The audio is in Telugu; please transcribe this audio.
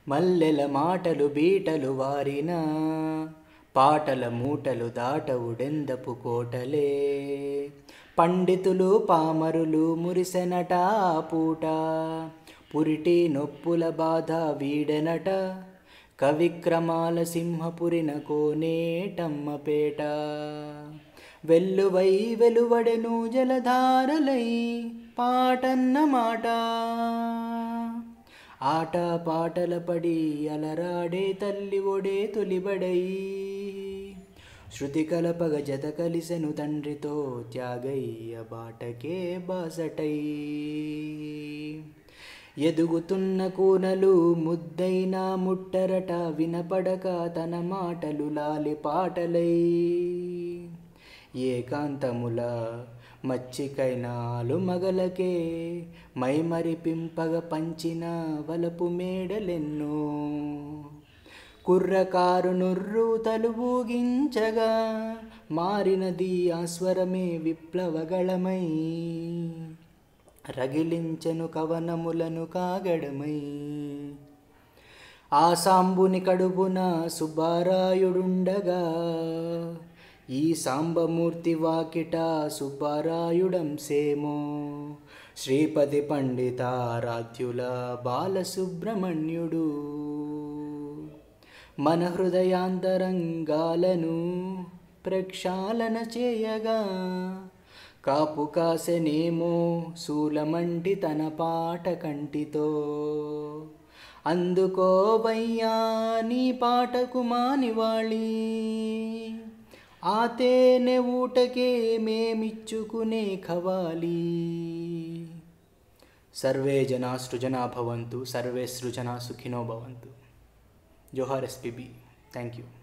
మల్లెల మాటలు బీటలు వారిన పాటల మూటలు దాటవుడెందపు కోటలే పండితులు పామరులు మురిసెనట ఆ పూట పురిటి నొప్పుల బాధ వీడెనట కవిక్రమాల సింహపురిన కోనేటమ్మపేట వెల్లువై వెలువడెను జలధారలై పాటన్న మాట ఆట పాటల పడి అలరాడే తల్లి ఒడే తొలిబడై శృతి కలపగ జత కలిసెను తండ్రితో త్యాగయ్య బాటకే బాసటై ఎదుగుతున్న కూనలు ముద్దైనా ముట్టరట వినపడక తన మాటలు లాలి పాటలై ఏకాంతముల మచ్చికైనాలు మగలకే మైమరిపింపగ పంచిన వలపు మేడలెన్నో కుర్రకారు నుర్రు తలువూగించగా మారినది ఆ స్వరమే విప్లవగళమై రగిలించెను కవనములను కాగడమై ఆ సాంబుని కడుపున సుబ్బారాయుడుండగా ఈ సాంబమూర్తి వాకిట సుబ్బారాయుడంసేమో శ్రీపతి పండితారాధ్యుల బాలసుబ్రహ్మణ్యుడు మన హృదయాంతరంగాలను ప్రక్షాళన చేయగా కాపు కాసెనేమో శూలమంటి తన పాట కంటితో అందుకోవయ్యా నీ పాటకు మానివాళి ఆ తేనె ఊటకే మేమిచ్చుకునే ఖవాలి సర్వే జనా సృజనా భవంతు సర్వే సృజనా సుఖినో భవంతు జోహార్ ఎస్పీబీ థ్యాంక్ యూ